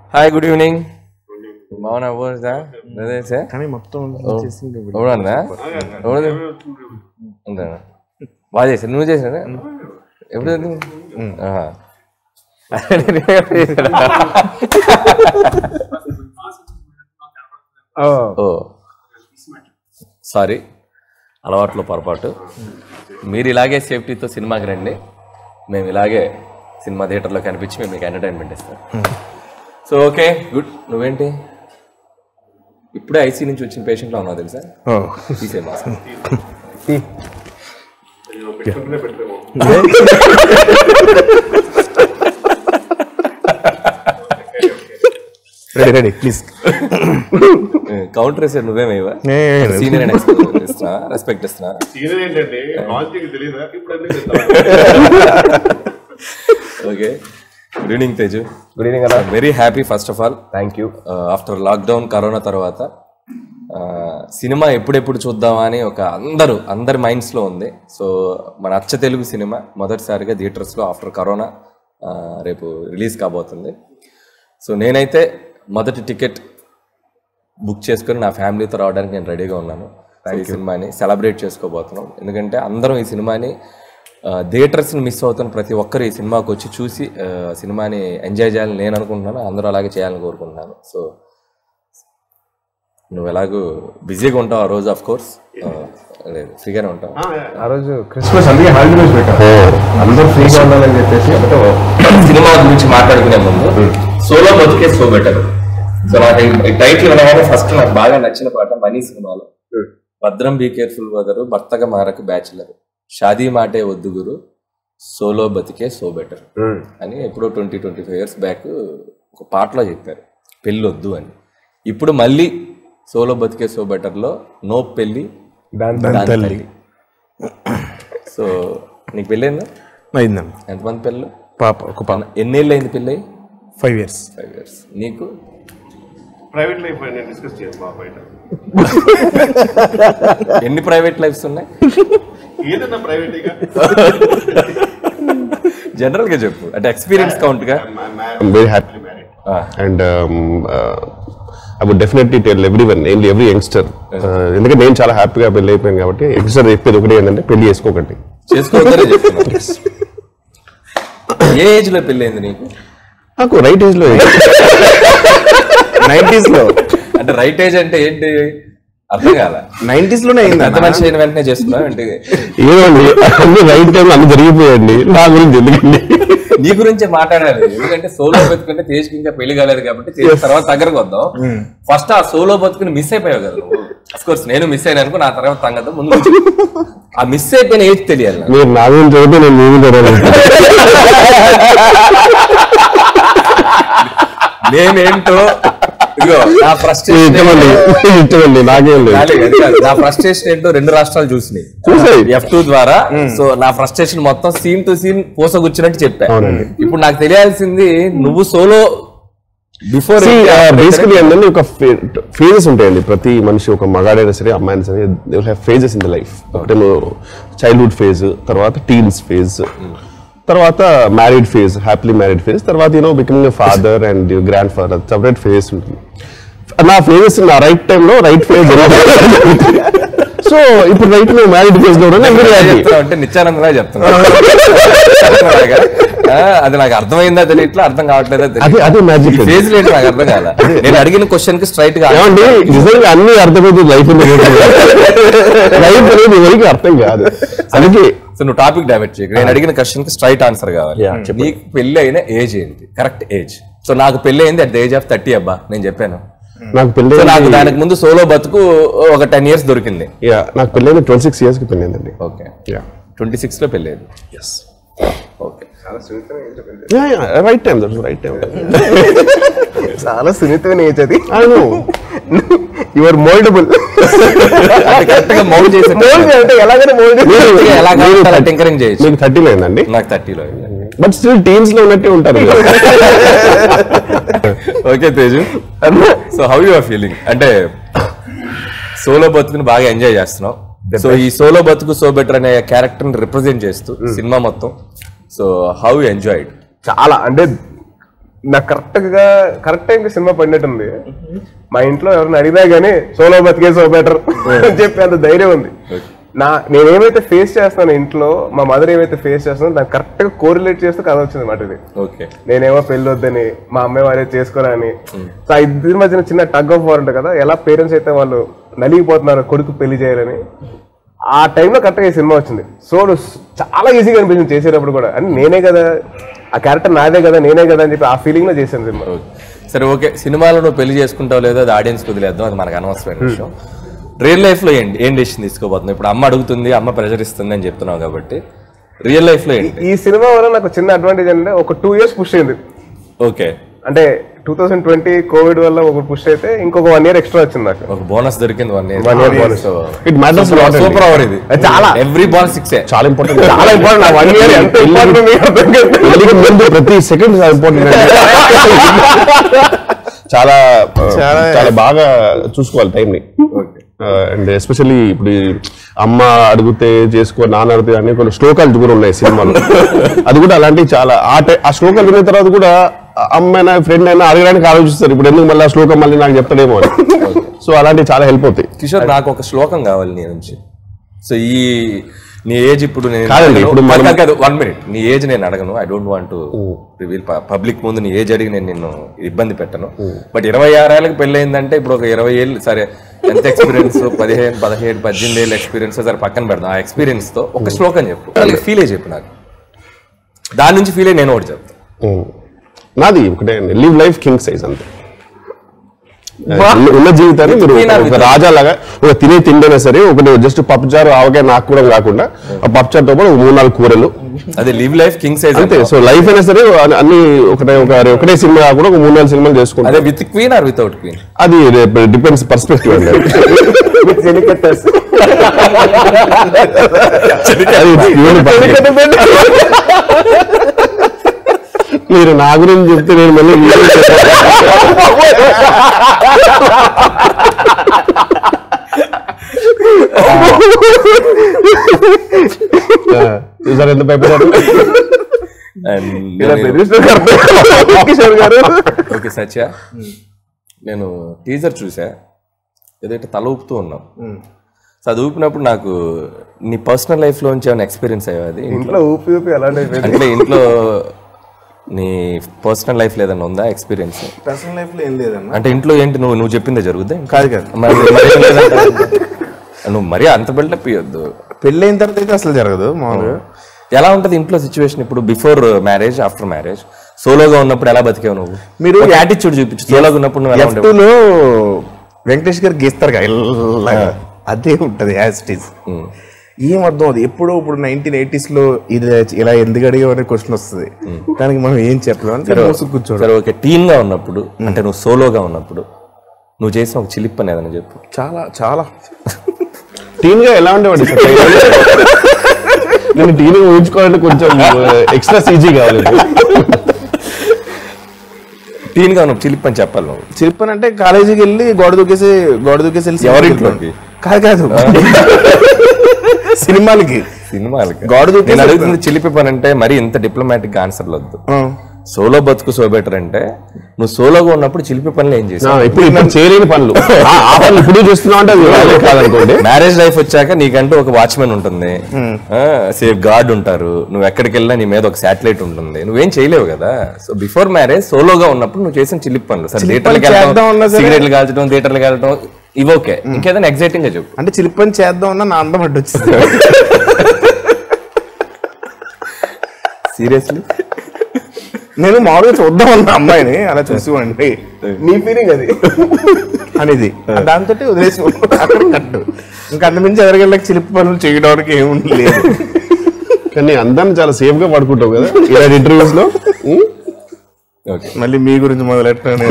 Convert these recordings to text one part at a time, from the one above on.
Hi good evening బాగున్నా పోదా sir కానీ మొత్తం చేసింది ఎవడన్నా ఎవడు ఉంటానా బాగా చేశాను నువ్వు చేసినా ఎప్పుడు చేసావు? ఆహా. నేను ఎప్పుడు చేశానా? ఓ సారీ అలవాట్లో పొరపాటు మీరు ఇలాగే సేఫ్టీతో సినిమాకి రండి మేము ఇలాగే సినిమా థియేటర్లో కనిపించి మేము మీకు ఎంటర్టైన్మెంట్ ఇస్తాం సో ఓకే గుడ్ నువ్వేంటి ఇప్పుడే ఐసీ నుంచి వచ్చిన పేషెంట్లో ఉన్నావు తెలుసా తీసే mask ready ready please counter వేసాడు నువ్వేమేవా సీనియర్ అని ఇస్తున్నా రెస్పెక్ట్ ఇస్తున్నా సీనియర్ ఏంటంటే లాంచింగ్ తెలియదా ఇప్పుడు అన్ని okay good evening Teju good evening అన్న very happy first of all thank you after lockdown corona తర్వాత uh, సినిమా ఎప్పుడెప్పుడు చూద్దామా అని ఒక అందరూ అందరి మైండ్స్లో ఉంది సో మన అచ్చ తెలుగు సినిమా మొదటిసారిగా థియేటర్స్లో ఆఫ్టర్ కరోనా రేపు రిలీజ్ కాబోతుంది సో నేనైతే మొదటి టికెట్ బుక్ చేసుకొని నా ఫ్యామిలీతో రావడానికి నేను రెడీగా ఉన్నాను సో ఈ సినిమాని సెలబ్రేట్ చేసుకోబోతున్నాం ఎందుకంటే అందరం ఈ సినిమాని థియేటర్స్ని మిస్ అవుతున్న ప్రతి ఒక్కరు ఈ సినిమాకి వచ్చి చూసి ఆ, సినిమాని ఎంజాయ్ చేయాలని నేను అనుకుంటున్నాను అందరూ అలాగే చేయాలని కోరుకుంటున్నాను సో నువ్వు ఎలాగూ బిజీగా ఉంటావు ఆ రోజు ఆఫ్ కోర్స్ లేదు ఫ్రీగానే ఉంటావు ఆ రోజు క్రిస్మస్ అందుకే హాలిడేస్ పెట్టారు అందరూ ఫ్రీగా ఉండాలని చెప్పేసి సినిమా గురించి మాట్లాడుకునే ముందు సోలో బతుకే సో బెటర్ సో నాకు ఈ టైటిల్ వినగానే ఫస్ట్ నాకు బాగా నచ్చిన పాట మనీ సినిమాలో భద్రం బీ కేర్ఫుల్ వదరు భర్తగా మారకు బ్యాచులర్ షాదీ మాటే వద్దు గురు సోలో బతికే సో బెటర్ అని ఎప్పుడో twenty twenty five years back ఒక పాటలో చెప్పారు పెళ్ళి వద్దు అని ఇప్పుడు మళ్ళీ సోలో బతికే సో బెటర్లో నో పెళ్ళి దాని తల్లి సో నీకు పెళ్ళైందా అయిందండి ఎంతమంది పెళ్ళు పాప ఒక పాప ఎన్నేళ్ళు అయింది పెళ్ళి ఫైవ్ ఇయర్స్ ఫైవ్ ఇయర్స్ నీకు ప్రైవేట్ లైఫ్ నేను డిస్కస్ చేయను మా బయట ఎన్ని ప్రైవేట్ లైఫ్స్ ఉన్నాయి ఏదన్నా ప్రైవేట్ గా జనరల్ గా చెప్పు అంటే ఎక్స్పీరియన్స్ కౌంట్ గా I'm very happy and um, uh, I would definitely tell everyone, mainly every youngster, uh, ఎందుకంటే నేను చాలా హ్యాపీగా పెళ్లి అయిపోయాను కాబట్టి యంగ్స్టర్ చెప్పేది ఒకటి ఏంటంటే పెళ్లి చేసుకోకండి చేసుకోవద్దనే చెప్తున్నా ఏ ఏజ్ లో పెళ్ళైంది నీకు నాకు రైట్ ఏజ్ లో నైన్టీస్ లో అంటే రైట్ ఏజ్ అంటే ఏంటి అర్థం కాల నైన్టీస్ లోనే అయింది ఎంత మనిషి అయిన వెంటనే చేస్తున్నావు అంటే ఏదో అండి అన్ని రైట్ టైంలో అన్ని జరిగిపోయాయండి నా గురించి ఎందుకండి నీ గురించే మాట్లాడాలి ఎందుకంటే సోలో బతుకుంటే తేజ్కి ఇంకా పెళ్లి కాలేదు కాబట్టి తేజ్ తర్వాత దగ్గరకు వద్దాం ఫస్ట్ ఆ సోలో బతుకుని మిస్ అయిపోయావు కదా అఫ్ కోర్స్ నేను మిస్ అయినా అనుకో నా తర్వాత సంగతి ముందు నుంచి. ఆ మిస్ అయిపోయిన ఏజ్ తెలియాలి నాకు. మీరు నా గురించి చదివితే నేను మీ గురించి చదవాలి నేనేంటో ఇదిగో నా ఫ్రస్ట్రేషన్ ఇష్టమండి ఇష్టమండి నాకేం లేదు నా ఫ్రస్ట్రేషన్ ఏంటో రెండు రాష్ట్రాలు చూసినాయి చూసాయి. ఎఫ్ టూ ద్వారా సో నా ఫ్రస్ట్రేషన్ మొత్తం సీన్ టు సీన్ పోసగుచ్చినట్టు చెప్పా అవునండి. ఇప్పుడు నాకు తెలియాల్సింది నువ్వు సోలో బిఫోర్ బేసికలీ ఏంటంటే ఒక ఫేజెస్ ఉంటాయండి ప్రతి మనిషి ఒక మగాడైనా సరే అమ్మాయినా సరే they have phases in the life ఒకటేమో చైల్డ్హుడ్ ఫేజ్ తర్వాత టీన్స్ ఫేజ్ తర్వాత married phase happily married phase తర్వాత you know becoming father and grandfather separate phase ఉంటుంది నా ఫేజెస్ నా రైట్ టైంలో రైట్ ఫేజ్ సో ఇప్పుడు రైట్ లో మ్యారీడ్ ఫేజ్ లో ఉన్నాను వెరీ హ్యాపీ అంటే నిత్యానందలా చెప్తున్నా ఆ, అది నాకు అర్థమైందా తెలియట్లా అర్థం కావట్లేదా అదే అదే మ్యాజిక్ ఫేజ్ లేదు నాకు అర్థం కాల నేను అడిగిన క్వశ్చన్ కి స్ట్రైట్ గా ఏమండి నిజంగా అన్ని అర్థమైంది లైఫ్ లైఫ్ అనేది ఎవరికి అర్థం కాదు అందుకే సో నువ్వు టాపిక్ డైవర్ట్ చేయకు నేను అడిగిన క్వశ్చన్ కి స్ట్రైట్ ఆన్సర్ కావాలి నీకు పెళ్లి అయిన ఏజ్ ఏంటి కరెక్ట్ ఏజ్ సో నాకు పెళ్లి అయింది at the age of thirty అబ్బా నేను చెప్పాను నాకు పెళ్ళి సో నాకు దానికి ముందు సోలో బతుకు ఒక టెన్ ఇయర్స్ దొరికింది యా నాకు పెళ్ళైన ట్వంటీ సిక్స్ ఇయర్స్ కి పెళ్ళైందండి ఓకే యా ట్వంటీ సిక్స్ లో పెళ్లి అయింది yes okay ya ya right time that right time చాలా సున్నితమైన ఏజ్ అది ఐ నో యువర్ మోల్డబుల్ అంటే కరెక్ట్ గా మౌల్ చేసి అంటే ఎలాగైనా మోల్డ్ ఎలా కావాలి టింకరింగ్ చేయొచ్చు మీకు థర్టీలో అయిందండి నాకు థర్టీలో బట్ స్టిల్ టీన్స్ లో ఉన్నట్టే ఉంటారు okay Teju so how you are feeling అంటే సోలో బతుకుని బాగా ఎంజాయ్ చేస్తున్నావు సో ఈ సోలో బతుకు సో బెటర్ అనే క్యారెక్టర్ ని రిప్రజెంట్ చేస్తూ సినిమా మొత్తం సో హౌ యు ఎంజాయ్డ్ చాలా అంటే నాకు కరెక్ట్ గా కరెక్ట్ టైం సినిమా పడినట్టుంది మా ఇంట్లో ఎవరిని అడిగినా గానీ సోలో బతికే సో బెటర్ అని చెప్పి అంత ధైర్యం ఉంది నా నేనేమైతే ఫేస్ చేస్తాను ఇంట్లో మా మదర్ ఏమైతే ఫేస్ చేస్తానో దాన్ని కరెక్ట్ గా కోరిలేట్ చేస్తూ కథ వచ్చింది మాట ఇది ఓకే నేనేమో పెళ్లి వద్దని మా అమ్మాయి వారే చేసుకోరని సో ఆ ఇద్దరి మధ్యన చిన్న టగ్ ఆఫ్ వార్ ఉంటుంది కదా ఎలా పేరెంట్స్ అయితే వాళ్ళు నలిగిపోతున్నారు కొడుకు పెళ్లి చేయాలని ఆ టైంలో కరెక్ట్గా ఈ సినిమా వచ్చింది సో చాలా ఈజీగా అనిపించింది చేసేటప్పుడు కూడా అని నేనే కదా ఆ క్యారెక్టర్ నాదే కదా నేనే కదా అని చెప్పి ఆ ఫీలింగ్ లో చేశాను సినిమా సరే ఓకే సినిమాలో నువ్వు పెళ్లి చేసుకుంటావు లేదో అది ఆడియన్స్ వదిలేద్దాం అది మనకు అనవసరమైన విషయం రియల్ లైఫ్ లో ఏంటి ఏం డెసిషన్ తీసుకోబోతున్నావు ఇప్పుడు అమ్మ అడుగుతుంది అమ్మ ప్రెజర్ ఇస్తుంది అని చెప్తున్నావు కాబట్టి రియల్ లైఫ్ లో ఏంటి ఈ సినిమా వల్ల నాకు చిన్న అడ్వాంటేజ్ అంటే ఒక టూ ఇయర్స్ పుష్ అయింది ఓకే అంటే టూ థౌసండ్ ట్వంటీ కోవిడ్ వల్ల ఒక పుష్ అయితే ఇంకొక వన్ ఇయర్ ఎక్స్ట్రా వచ్చింది నాకు ఒక బోనస్ దొరికింది one year One year bonus. It matters super over ఇది అది చాలా. ఎవ్రీ బాల్ సిక్స్ చాలా ఇంపార్టెంట్ చాలా ఇంపార్టెంట్ వన్ ఇయర్ ఎంత ఇంపార్టెంట్ పెళ్లికి ముందు ప్రతి సెకండ్ చాలా ఇంపార్టెంట్ చాలా చాలా బాగా చూసుకోవాలి టైం ని అండ్ ఎస్పెషల్లీ ఇప్పుడు ఈ అమ్మ అడిగితే చేసుకో నాన్న అడిగితే అనే కొన్ని శ్లోకాలు కూడా ఉన్నాయి సినిమాలో అది కూడా అలాంటివి చాలా ఆ టై- ఆ శ్లోకాలు విన్న తర్వాత కూడా ఆ అమ్మైనా ఫ్రెండ్ అయినా అడగడానికి ఆలోచిస్తారు ఇప్పుడు ఎందుకు మళ్ళీ ఆ శ్లోకం మళ్ళీ నాకు చెప్తాడేమో అని సో అలాంటివి చాలా హెల్ప్ అవుతాయి కిషోర్ నాకు ఒక శ్లోకం కావాలి నీ నుంచి సో ఈ నీ ఏజ్ ఇప్పుడు నేను కాదండి, ఇప్పుడు మనం- కాదు, కాదు వన్ మినిట్ నీ ఏజ్ నేను అడగను I don't want reveal public ముందు నీ ఏజ్ అడిగి నేను నిన్ను ఇబ్బంది పెట్టను బట్ ఇరవై ఆరేళ్ళకి పెళ్ళయిందంటే ఇప్పుడు ఒక ఇరవై ఏళ్ళు సరే ఎంత ఎక్స్పీరియన్స్ పదిహేను పదిహేడు పద్దెనిమిది ఏళ్ళ ఎక్స్పీరియన్స్ సరే పక్కన పెడదాం ఆ ఎక్స్పీరియన్స్ తో ఒక శ్లోకం చెప్పు ఫీల్ అయ్యి చెప్పు నాకు దాని నుంచి ఫీల్ అయ్యి నేను ఒకటి చెప్తాను ఉమ్. నాది ఒకటే అండి లివ్ లైఫ్ కింగ్ సైజ్ అంతే ఉన్న- ఉన్న జీవితాన్ని మీరు తినాలి ఒక రాజా లాగా ఒక తినే తిండైనా సరే ఒకటి జస్ట్ పప్పుచారు ఆవకాయ నాకు కూడా కాకుండా ఆ పప్పుచారుతో పాటు ఒక మూడు నాలుగు కూరలు అదే లివ్ లైఫ్ కింగ్ సైజ్ అంతే సో లైఫ్ అయినా సరే అన్ని- అన్ని ఒకటే ఒక ఒకటే సినిమా కాకుండా ఒక మూడు నాలుగు సినిమాలు చేసుకుంటాం అదే with queen or without queen అది డిపెండ్స్ పర్స్పెక్టివ్ అండి అది దేవుని పర్స్పెక్టివ్. మీరు నా గురించి చెప్తే నేను మళ్ళీ మీ గురించి చెప్పాలి. చూసారు ఎంత భయపడారు కిషోర్ గారు ఓకే సత్య నేను టీజర్ చూసా ఏదైతే తల ఊపుతూ ఉన్నాం సో అది ఊపినప్పుడు నాకు నీ పర్సనల్ లైఫ్ లోంచి ఏమైనా ఎక్స్పీరియన్స్ అయ్యా అది ఇంట్లో ఊపి ఊపి అలాంటి అంటే ఇంట్లో నీ పర్సనల్ లైఫ్ లేదన్నా ఉందా ఎక్స్పీరియన్స్ పర్సనల్ లైఫ్ లో ఏం లేదన్న అంటే ఇంట్లో ఏంటి నువ్వు నువ్వు చెప్పిందే జరుగుద్దా కాదు కాదు మరి మరి ఏం లేదంటే నువ్వు మరీ అంత బిల్డప్ ఇవ్వద్దు పెళ్ళైన తర్వాత అయితే అసలు జరగదు మామూలుగా ఎలా ఉంటది ఇంట్లో సిచ్యువేషన్ ఇప్పుడు బిఫోర్ మ్యారేజ్ ఆఫ్టర్ మ్యారేజ్ సోలోగా ఉన్నప్పుడు ఎలా బతికావు నువ్వు మీరు మీరు యాటిట్యూడ్ చూపించు సోలోగా ఉన్నప్పుడు నువ్వు ఎలా ఎఫ్ ఉండేవాడు? లో వెంకటేష్ గారు గీస్తారు కదా ఇలాగా అదే ఉంటది యాజ్ ఇట్ ఈస్ ఏం అర్థం అది ఎప్పుడో ఇప్పుడు నైన్టీన్ ఎయిటీస్ లో ఇది ఇలా ఎందుకు అడిగావు అనే క్వశ్చన్ వస్తుంది దానికి మనం ఏం చెప్పలేం అంటే మోసుకు కూర్చోడు సరే ఓకే టీమ్ గా ఉన్నప్పుడు అంటే నువ్వు సోలోగా ఉన్నప్పుడు నువ్వు చేసిన ఒక చిలిప్ అని ఏదైనా చెప్పు చాలా చాలా టీమ్ గా ఎలా ఉండేవాడి నేను టీమ్ ఊహించుకోవాలంటే కొంచెం ఎక్స్ట్రా సీజీ కావాలి టీమ్ గా ఉన్నప్పుడు చిలిప్ అని చెప్పాలి నువ్వు చిరిపని అంటే కాలేజీకి వెళ్ళి గోడ దూకేసి గోడ దూకేసి వెళ్ళి సినిమాకి ఎవరింట్లోకి? కాదు కాదు సినిమాలకి సినిమాలకి గోడ దూకేసి నేను అడుగుతుంది చిలిపి పని అంటే మరి ఇంత డిప్లొమాటిక్ ఆన్సర్లు వద్దు ఆ. సోలో బతుకు సో బెటర్ అంటే నువ్వు సోలోగా ఉన్నప్పుడు చిలిపి పనులు ఏం చేసావు ఇప్పుడు ఇప్పుడు చేయలేని పనులు ఆ ఆ పనులు ఇప్పుడు చేస్తున్నావు అంటే అది వాళ్ళే కాదనుకోండి మ్యారేజ్ లైఫ్ వచ్చాక నీకంటూ ఒక వాచ్మెన్ ఉంటుంది సేఫ్ గార్డ్ ఉంటారు నువ్వు ఎక్కడికి వెళ్ళినా నీ మీద ఒక శాటిలైట్ ఉంటుంది నువ్వేం చేయలేవు కదా సో బిఫోర్ మ్యారేజ్ సోలోగా ఉన్నప్పుడు నువ్వు చేసిన చిలిప్ పనులు సరే చిలిప్ థియేటర్కి పనులు చేద్దాం అన్నా వెళ్ళడం సరే- సిగరెట్లు కాల్చడం థియేటర్కి వెళ్ళడం ఇవి ఓకే ఇంకేదైనా ఎగ్జైటింగ్ గా చెప్పు అంటే చిలిపని చేద్దాం అన్న నా అందం అడ్డు వచ్చింది సీరియస్లీ నేను మామూలుగా చూద్దాం అన్న అమ్మాయిని అలా చూసుకోండి నీ ఫీలింగ్ అది అనేది దాంతో వదిలేసి అక్కడ కట్టు ఇంకా అంతమించి ఎవరికెళ్ళకి చిలిపి పనులు చేయడానికి ఏముంది లేదు కానీ అందాన్ని చాలా సేఫ్ గా పడుకుంటావు కదా ఇలాంటి ఇంటర్వ్యూస్ లో ఉం? ఓకే మళ్ళీ మీ గురించి మొదలెట్టాను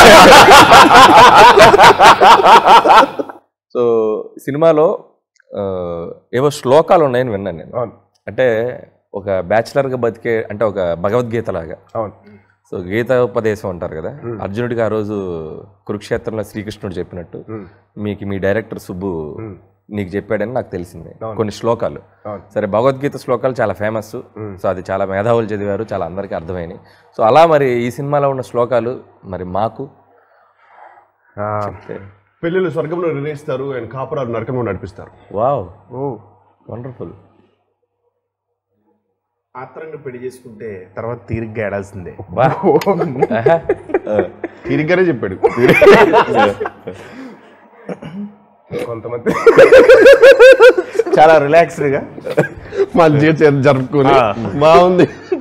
సో సినిమాలో ఆ, ఏవో శ్లోకాలు ఉన్నాయని విన్నాను నేను అవును అంటే ఒక బ్యాచిలర్ గా బతికే అంటే ఒక భగవద్గీత లాగా అవును సో గీతాపదేశం అంటారు కదా అర్జునుడికి ఆ రోజు కురుక్షేత్రంలో శ్రీకృష్ణుడు చెప్పినట్టు మీకు మీ డైరెక్టర్ సుబ్బు నీకు చెప్పాడని నాకు తెలిసింది కొన్ని శ్లోకాలు సరే భగవద్గీత శ్లోకాలు చాలా ఫేమస్ సో అది చాలా మేధావులు చదివారు చాలా అందరికీ అర్థమైనాయి సో అలా మరి ఈ సినిమాలో ఉన్న శ్లోకాలు మరి మాకు చెప్తే పెళ్ళిళ్ళు స్వర్గంలో నిర్ణయిస్తారు అండ్ కాపురాలు నరకంలో నడిపిస్తారు వావ్ వండర్ఫుల్ ఆత్రంగా పెళ్లి చేసుకుంటే తర్వాత తీరిగ్గా ఏడాల్సిందే వా ఆహా. తిరిగ్గానే చెప్పాడు కొంతమంది చాలా రిలాక్స్డ్గా మళ్ళీ జరుపుకొని బాగుంది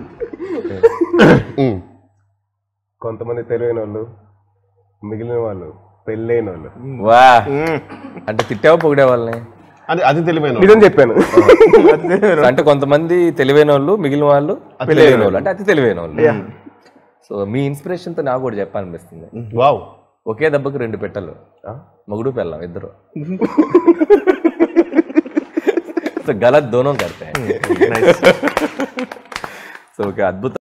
కొంతమంది తెలివైన వాళ్ళు మిగిలిన వాళ్ళు పెళ్ళైన వాళ్ళు వా అంటే తిట్టావా పొగిడే వాళ్ళని అది అది తెలివైన నిజం చెప్పాను అంటే కొంతమంది తెలివైన వాళ్ళు మిగిలిన వాళ్ళు తెలివైన వాళ్ళు అంటే అతి తెలివైన వాళ్ళు సో మీ ఇన్స్పిరేషన్తో నాకు కూడా చెప్పాలనిపిస్తుంది వావ్ ఒకే దెబ్బకు రెండు పెట్టలు మొగుడు పెళ్ళాం ఇద్దరు సో గలత్ దోనం కడతాయి సో ఒక అద్భుత